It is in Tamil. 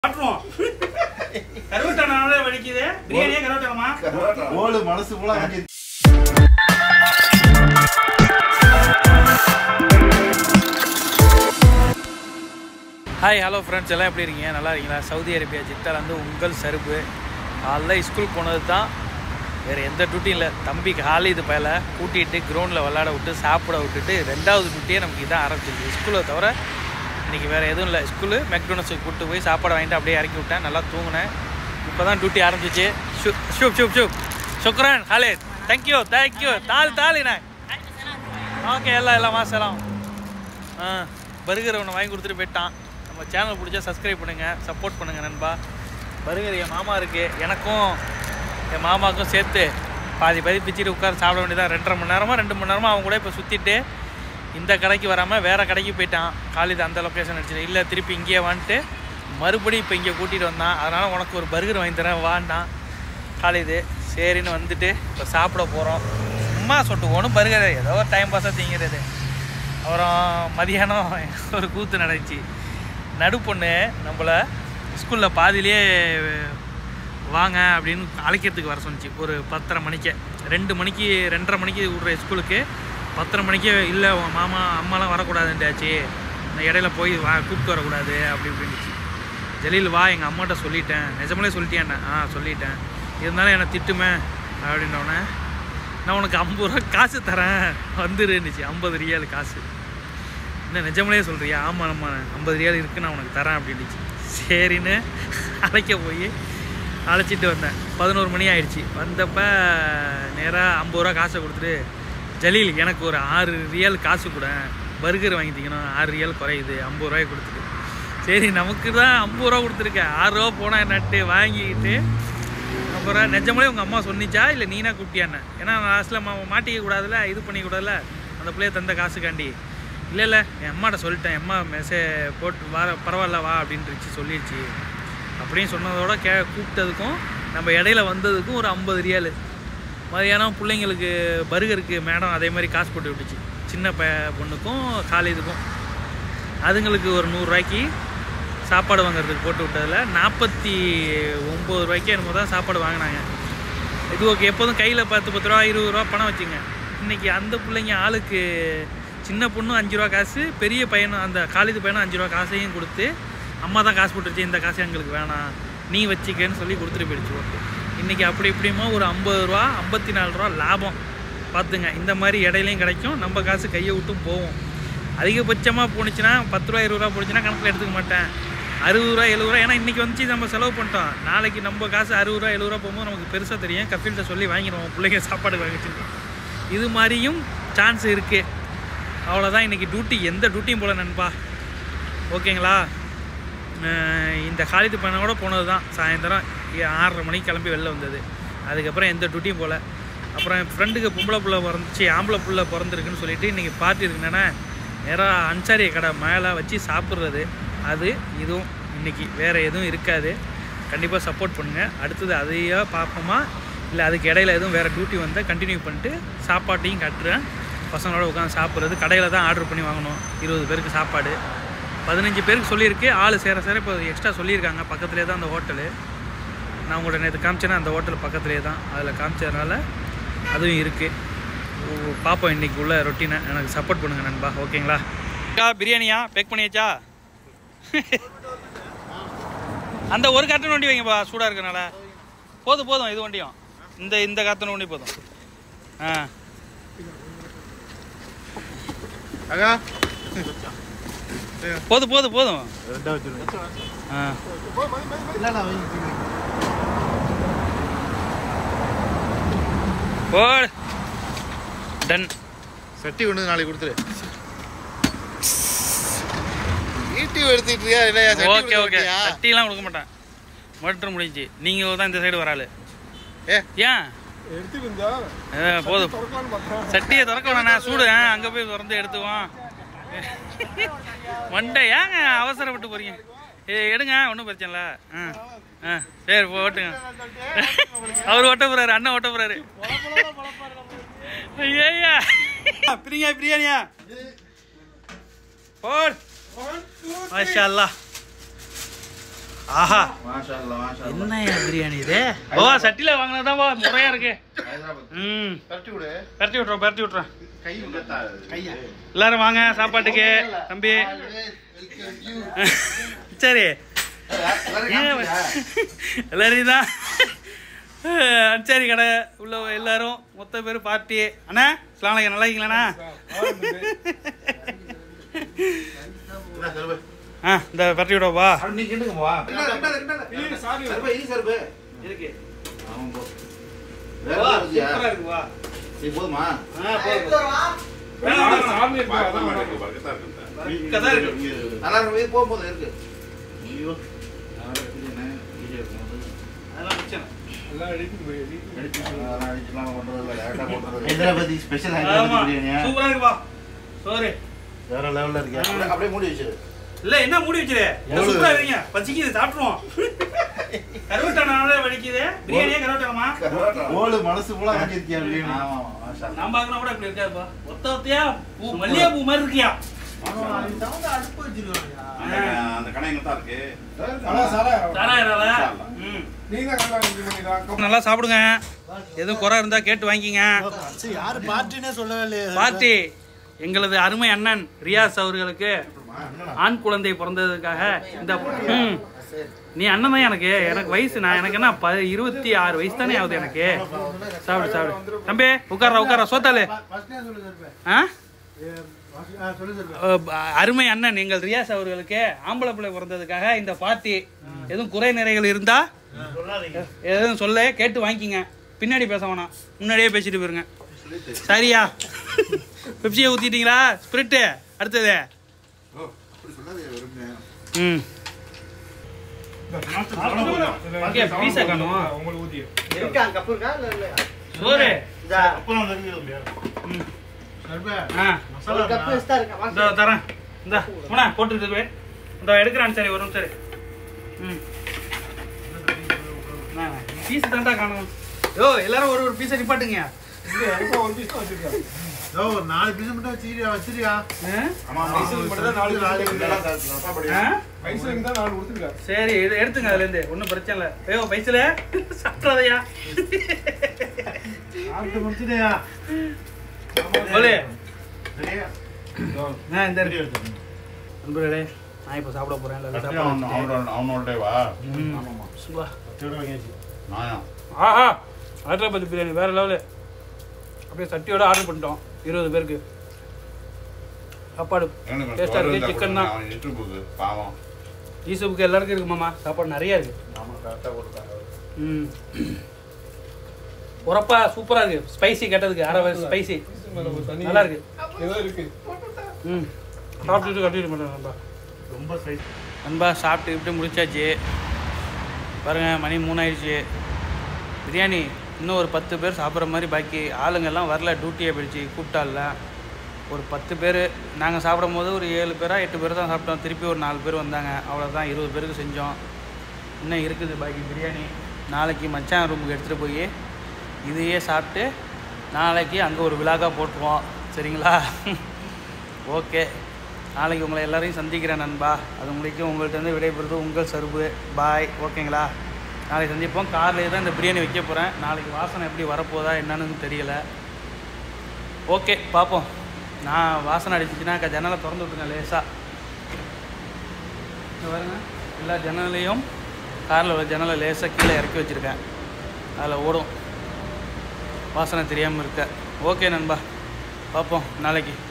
சாப்பிடுவோம் கருவட்டனால வலிக்குது பிரியாணியே கருவட்டனமா ஓடு மனசு போல அங்கே ஹாய் ஹலோ ஃப்ரெண்ட்ஸ் எல்லாம் எப்படி இருக்கீங்க நல்லா இருக்கீங்களா சவுதி அரேபியா ஜித்தாலேருந்து உங்கள் சருப்பு காலைல ஸ்கூல் போனது தான் வேறு எந்த டியூட்டியும் இல்லை தம்பிக்கு ஹாலிது பயல கூட்டிகிட்டு கிரவுண்டில் விளாட விட்டு சாப்பிட விட்டுட்டு ரெண்டாவது டியூட்டியே நமக்கு இதான் ஆரம்பிச்சிருக்கு ஸ்கூலை தவிர இன்றைக்கி வேறு எதுவும் இல்லை ஸ்கூலு மெக்டோனல்ஸுக்கு கூப்பிட்டு போய் சாப்பாடு வாங்கிட்டு அப்படியே இறக்கி விட்டேன் நல்லா தூங்கினேன் இப்போ தான் டியூட்டி ஆரம்பிச்சிச்சு ஷூ ஷூப் ஷூப் ஷூப் சுக்ரான் ஹாலித் தேங்க்யூ தேங்க்யூ தாள் தாளிண்ணே ஓகே எல்லாம் எல்லாம் மாசலாம் ஆ பர்கர் ஒன்று வாங்கி கொடுத்துட்டு போயிட்டான் நம்ம சேனல் பிடிச்சா சப்ஸ்கிரைப் பண்ணுங்கள் சப்போர்ட் பண்ணுங்கள் நண்பா பர்கர் என் மாமா இருக்குது எனக்கும் என் மாமாவுக்கும் சேர்த்து பாதி பாதி பிச்சுட்டு உட்கார சாப்பிட வேண்டியதான் ரெண்டரை மணி நேரமாக ரெண்டு மணி நேரமாக அவங்க கூட இப்போ சுற்றிட்டு இந்த கடைக்கு வராமல் வேறு கடைக்கு போயிட்டான் காலேஜ் அந்த லொக்கேஷன் அடிச்சிட்டு இல்லை திருப்பி இங்கேயே வந்துட்டு மறுபடியும் இப்போ இங்கே கூட்டிகிட்டு வந்தான் அதனால் உனக்கு ஒரு பர்கர் வாங்கி தரேன் வாண்டான் காலேஜ் சரின்னு வந்துட்டு இப்போ சாப்பிட போகிறோம் சும்மா சொட்டு ஒன்றும் பர்கர் ஏதோ ஒரு டைம் பாஸாக திங்கிறது அப்புறம் மதியானம் ஒரு கூத்து நடந்துச்சு நடு பொண்ணு நம்மளை ஸ்கூலில் பாதியிலே வாங்க அப்படின்னு அழைக்கிறதுக்கு வர சொன்னிச்சு ஒரு பத்தரை மணிக்கு ரெண்டு மணிக்கு ரெண்டரை மணிக்கு விட்ற ஸ்கூலுக்கு பத்தரை மணிக்கே இல்லை உன் மாமா அம்மாலாம் வரக்கூடாதுன்றாச்சு நான் இடையில போய் வா கூப்பிட்டு வரக்கூடாது அப்படி இப்படின்னுச்சு ஜலீல் வா எங்கள் அம்மாட்ட சொல்லிட்டேன் நிஜமாலே சொல்லிட்டேன் ஆ சொல்லிட்டேன் இருந்தாலும் என்னை திட்டுமே அப்படின்னோடனே நான் உனக்கு ஐம்பது ரூபா காசு தரேன் வந்துருந்துச்சு ஐம்பது ரியால் காசு என்ன நிஜமாலே சொல்கிறியா ஆமாம் நம்ம ஐம்பது ரியால் இருக்குது நான் உனக்கு தரேன் அப்படின்னுச்சு சரின்னு அழைக்க போய் அழைச்சிட்டு வந்தேன் பதினோரு மணி ஆயிடுச்சு வந்தப்போ நேராக ஐம்பது ரூபா காசை கொடுத்துட்டு ஜலீல் எனக்கு ஒரு ஆறு ரியால் காசு கூட பர்கர் வாங்கி திங்கணும் ஆறு ரியால் குறையுது ஐம்பது ரூபாய் கொடுத்துட்டு சரி நமக்கு தான் ஐம்பது ரூபா கொடுத்துருக்கேன் ஆறு ரூபா போனால் நட்டு வாங்கிக்கிட்டு அப்புறம் நிஜமாலே உங்கள் அம்மா சொன்னிச்சா இல்லை நீனா கூப்பிட்டியான்னு ஏன்னா லாஸ்ட்டில் மா மாட்டிக்க கூடாதுல இது பண்ணிக்க கூடாதுல அந்த பிள்ளைய தந்த காசுக்காண்டி இல்லை இல்லை என் அம்மாட்ட சொல்லிட்டேன் என் அம்மா மெசேஜ் போட்டு வர பரவாயில்ல வா அப்படின்ட்டுருச்சு சொல்லிடுச்சு அப்படின்னு சொன்னதோட கே கூப்பிட்டதுக்கும் நம்ம இடையில வந்ததுக்கும் ஒரு ஐம்பது ரியாலு மதியானம் பிள்ளைங்களுக்கு பர்கருக்கு மேடம் அதே மாதிரி காசு போட்டு விட்டுச்சு சின்ன ப பொண்ணுக்கும் காலேஜுக்கும் அதுங்களுக்கு ஒரு நூறுரூவாய்க்கு சாப்பாடு வாங்குறதுக்கு போட்டு விட்டதில் நாற்பத்தி ஒம்பது ரூபாய்க்கு என்னமோ தான் சாப்பாடு வாங்கினாங்க இது ஓகே எப்போதும் கையில் பத்து பத்து ரூபா இருபது ரூபா பணம் வச்சுங்க இன்றைக்கி அந்த பிள்ளைங்க ஆளுக்கு சின்ன பொண்ணும் அஞ்சு ரூபா காசு பெரிய பையனும் அந்த காலேஜ் பையனும் அஞ்சு ரூபா காசையும் கொடுத்து அம்மா தான் காசு போட்டுருச்சு இந்த காசு எங்களுக்கு வேணாம் நீ வச்சிக்கன்னு சொல்லி கொடுத்துட்டு போயிடுச்சு ஓகே இன்றைக்கி அப்படி இப்படியுமா ஒரு ஐம்பது ரூபா ஐம்பத்தி நாலு ரூபா லாபம் பார்த்துங்க இந்த மாதிரி இடையிலையும் கிடைக்கும் நம்ம காசு கையை விட்டும் போவோம் அதிகபட்சமாக போணுச்சுன்னா பத்து ரூபா இருபது ரூபா போணுச்சுன்னா கணக்கில் எடுத்துக்க மாட்டேன் அறுபது ரூபா எழுபது ரூபா ஏன்னா இன்றைக்கி வந்துச்சு நம்ம செலவு பண்ணிட்டோம் நாளைக்கு நம்ம காசு அறுபது ரூபா எழுபது ரூபா போகும்போது நமக்கு பெருசாக தெரியும் கஃபீல்கிட்ட சொல்லி வாங்கிடுவோம் பிள்ளைங்க சாப்பாடு வாங்கிட்டு இது மாதிரியும் சான்ஸ் இருக்குது அவ்வளோதான் இன்றைக்கி டியூட்டி எந்த டியூட்டியும் போல நண்பா ஓகேங்களா அஹ் இந்த காலேஜ் பையனோட போனது தான் சாயந்தரம் ஏ- ஆறரை மணிக்கு கிளம்பி வெளில வந்தது அதுக்கப்புறம் எந்த டியூட்டியும் போகல அப்புறம் என் ஃப்ரெண்டுக்கு பொம்பளை புள்ள பிறந்துச்சு ஆம்பளை புள்ள பிறந்திருக்குன்னு சொல்லிட்டு இன்றைக்கி பார்ட்டி இருக்குன்னா நேராக அன்சாரி கடை மேலே வச்சு சாப்பிட்றது அது இதுவும் இன்றைக்கி வேறு எதுவும் இருக்காது கண்டிப்பாக சப்போர்ட் பண்ணுங்கள் அடுத்தது அதையே பார்ப்போமா இல்லை அதுக்கு இடையில எதுவும் வேறு டியூட்டி வந்தால் கண்டினியூ பண்ணிட்டு சாப்பாட்டையும் கட்டுறேன் பசங்களோட உட்காந்து சாப்பிட்றது கடையில் தான் ஆர்டர் பண்ணி வாங்கணும் இருபது பேருக்கு சாப்பாடு பதினஞ்சு பேருக்கு சொல்லியிருக்கு ஆள் சேர சேர இப்போ எக்ஸ்ட்ரா சொல்லியிருக்காங்க பக்கத்துலேயே தான் அந்த ஹோட்டலு நான் உங்கள்ட்ட நேற்று காமிச்சேன்னா அந்த ஹோட்டல் பக்கத்துலேயே தான் அதில் காமிச்சதுனால அதுவும் இருக்குது பார்ப்போம் இன்னைக்கு உள்ள ரொட்டீனை எனக்கு சப்போர்ட் பண்ணுங்கள் நண்பா ஓகேங்களா அக்கா, பிரியாணியா பேக் பண்ணியாச்சா அந்த ஒரு கார்ட்டன் வண்டி வைங்கப்பா சூடாக இருக்கனால போதும் போதும் இது வண்டியும் இந்த இந்த கார்ட்டன் வண்டி போதும் ஆ அக்கா போதும் போதும் போதும் ரெண்டா வச்சிருங்க ஆ இல்லைண்ணா வாங்கிக்கிறீங்க போடு டன் சட்டி கொண்டு வந்து நாளைக்கு கொடுத்துரு யூடியூப் எடுத்துட்டு இருக்கியா இல்லையா சட்டி ஓகே கொடுக்க ஓகே மாட்டியா? சட்டிலாம் கொடுக்க மாட்டேன் மட்டும் முடிஞ்சு நீங்கள் தான் இந்த சைடு வராளு ஏ ஏன் ஏ, போதும் சட்டியை திறக்க வேணாண்ணா சூடு ஆ, அங்க போய் திறந்து எடுத்துவோம் மண்டை ஏங்க அவசரப்பட்டு போறீங்க ஏ எடுங்க ஒன்றும் பிரச்சனை இல்லை ஆ ஆ சரி போ, ஓட்டுங்க அவர் ஓட்ட போறாரு அண்ணன் ஓட்ட போறாரு ஐயா பிரியா பிரியாணியா போடு மாஷா அல்லாஹ் ஆஹா மாஷா அல்லாஹ், மாஷா அல்லாஹ். என்னையா பிரியாணி இது ஓ சட்டியில் வாங்கினதான்பா முறையா இருக்கு ஹைதராபாத். ம் தட்டி விடு. பரட்டி விட்றோம் பரட்டி விட்றோம் கை விடுத்தா. கையா. எல்லாரும் வாங்க சாப்பாட்டுக்கு தம்பி சரி ஏன் எல்லாரையும் தான் சரி கடை உள்ள எல்லாரும் மொத்த பேர் பார்ட்டி அண்ணா ஸ்லாமலைக்கு நல்லா இருக்கீங்களாண்ணா இந்தா, சர்பு. ஆ இந்த பரட்டி விடவா நீ கிண்டுங்க வா. சர்பு, இனி சர்பு. இருக்கு ஆமா, போ. வேற ஏதாவது இருக்கியா? இருக்குவா சரி, போதுமா? இங்கதான் இருக்கு. நல்லா இருக்கு, இது போதும், போதும், இருக்கு. ஐயோ. நல்லா இருக்குது, என்ன? ஈஸியா இருக்கும் போது. அதெல்லாம் மிச்சம் அதெல்லாம் அடிச்சுலாம் பண்றது இல்ல, direct ஆ போட்டுறது. ஹைதராபாதி ஸ்பெஷல் ஹைதராபாதி ஆமா பிரியாணியா? சூப்பரா இருக்குப்பா சோறு வேற லெவல்ல இருக்கு அப்படியே- அப்படியே மூடி வச்சிரு இல்ல என்ன மூடி வச்சிரு எவ்வளவு? சூப்பரா இருக்கீங்க பச்சிக்குது சாப்பிட்டுருவோம் கருவட்டான வலிக்குது பிரியாணியே கருவட்டானமா ஓடு மனசு போல வாங்கியிருக்கியா பிரியாணி ஆமா ஆமா மாஷா அல்லாஹ். நான் பாக்கணும் கூட இப்படி இருக்காதுப்பா ஒத்த ஒத்தையா பூ மல்லிகை பூ மாதிரி இருக்கியா அந்த கடை எங்க தான் இருக்கு தாராயிரால ம் நல்லா சாப்பிடுங்க எதுவும் குறை இருந்தா கேட்டு வாங்கிங்க யாரு பார்ட்டினே சொல்லவே இல்லையே பார்ட்டி எங்களது அருமை அண்ணன் ரியாஸ் அவர்களுக்கு ஆண் குழந்தை பிறந்ததுக்காக இந்த ம். நீ அண்ணன் தான் எனக்கு எனக்கு வயசு நான் எனக்கு என்ன ப இருபத்தி ஆறு வயசு தானே ஆகுது எனக்கு சாப்பிடு சாப்பிடு தம்பி உட்கார உட்கார சோத்தாலு ஃபர்ஸ்டே சொல்லு சார் ஆ சொல்லு சார் அஹ் அருமை அண்ணன் எங்கள் ரியாஸ் அவர்களுக்கு ஆம்பளை பிள்ளை பிறந்ததுக்காக இந்த பார்ட்டி எதுவும் குறை நிறைகள் இருந்தா எதுவும் சொல்ல கேட்டு வாங்கிக்கிங்க பின்னாடி பேச வேணாம் முன்னாடியே பேசிட்டு போயிருங்க சரியா பெப்சியை ஊத்திட்டீங்களா ஸ்பிரிட்டு அடுத்தது ம் ஓகே பீஸா காணும் சோறு ம் ஆ இந்த தரேன் இந்த போனா போட்டுட்டு போய் இந்த எடுக்கிறான் சரி ஒரு நிமிஷம் சரி ம் பீஸ் தான்டா காணும் யோ எல்லாரும் ஒரு ஒரு பீஸை நிப்பாட்டுங்க ஓ நாலு பீஸ் மட்டும் வச்சிரியா வச்சிரியா ஆமா ஆமா ஆ? சரி இது எடுத்துங்க அதுல இருந்து ஒன்றும் பிரச்சனை இல்லை ஐயோ பைசல சாப்பிட்றதையா சாப்பிட்டு முடிச்சிட்டியா சொல்லு சரியா ஆ இந்த இருக்கு நண்பர்களே நான் இப்போ சாப்பிட போறேன் எல்லாரும் சாப்பிட அவனோட வா ம். சுபா. நாயா ஆஹா ஹைதராபாத் பிரியாணி வேற லெவலு அப்படியே சட்டியோட ஆர்டர் பண்ணிட்டோம் இருபது பேருக்கு சாப்பாடு எனக்கு டேஸ்டா இருக்கு சிக்கன் தான் அவன் இட்டு போகுது பாவம் ஈசப்புக்கு எல்லாருக்கும் இருக்கு மாமா சாப்பாடு நிறைய இருக்கு ஆமா கரெக்டா போட்டுருக்காங்க ம் உரப்பா சூப்பரா இருக்கு ஸ்பைசி கேட்டதுக்கு அரை ஸ்பைசி நல்லா இருக்கு ம் சாப்பிட்டுட்டு கட்டிட்டு மாட்டேன் நண்பா ரொம்ப சைஸ் நண்பா சாப்பிட்டு இப்படி முடிச்சாச்சு பாருங்க மணி மூணாயிடுச்சு பிரியாணி இன்னும் ஒரு பத்து பேர் சாப்பிட்ற மாதிரி பாக்கி ஆளுங்கெல்லாம் வரல டியூட்டியை பிடிச்சி கூப்பிட்டால ஒரு பத்து பேர் நாங்கள் சாப்பிடும் போது ஒரு ஏழு பேரா எட்டு பேர் தான் சாப்பிட்டோம் திருப்பி ஒரு நாலு பேர் வந்தாங்க அவ்வளோதான் இருபது பேருக்கு செஞ்சோம் இன்னும் இருக்குது பாக்கி பிரியாணி நாளைக்கு மச்சான் ரூமுக்கு எடுத்துகிட்டு போய் இதையே சாப்பிட்டு நாளைக்கு அங்கே ஒரு விழாக்கா போட்டுருவோம் சரிங்களா ஓகே நாளைக்கு உங்களை எல்லாரையும் சந்திக்கிறேன் நண்பா அது முடிக்கும் உங்கள்கிட்ட இருந்து விடைபெறுது உங்கள் சருப்பு பாய் ஓகேங்களா நாளைக்கு சந்திப்போம் கார்லேயே தான் இந்த பிரியாணி வைக்க போகிறேன் நாளைக்கு வாசனை எப்படி வரப்போதா என்னன்னு தெரியல ஓகே பார்ப்போம் நான் வாசனை அடிச்சிச்சுன்னா க- ஜன்னலை திறந்து விட்டுருங்க லேசாக இங்க பாருங்க எல்லா ஜன்னலையும் காரில் உள்ள ஜன்னலை லேசாக கீழே இறக்கி வச்சுருக்கேன் அதில் ஓடும் வாசனை தெரியாமல் இருக்க ஓகே நண்பா பார்ப்போம் நாளைக்கு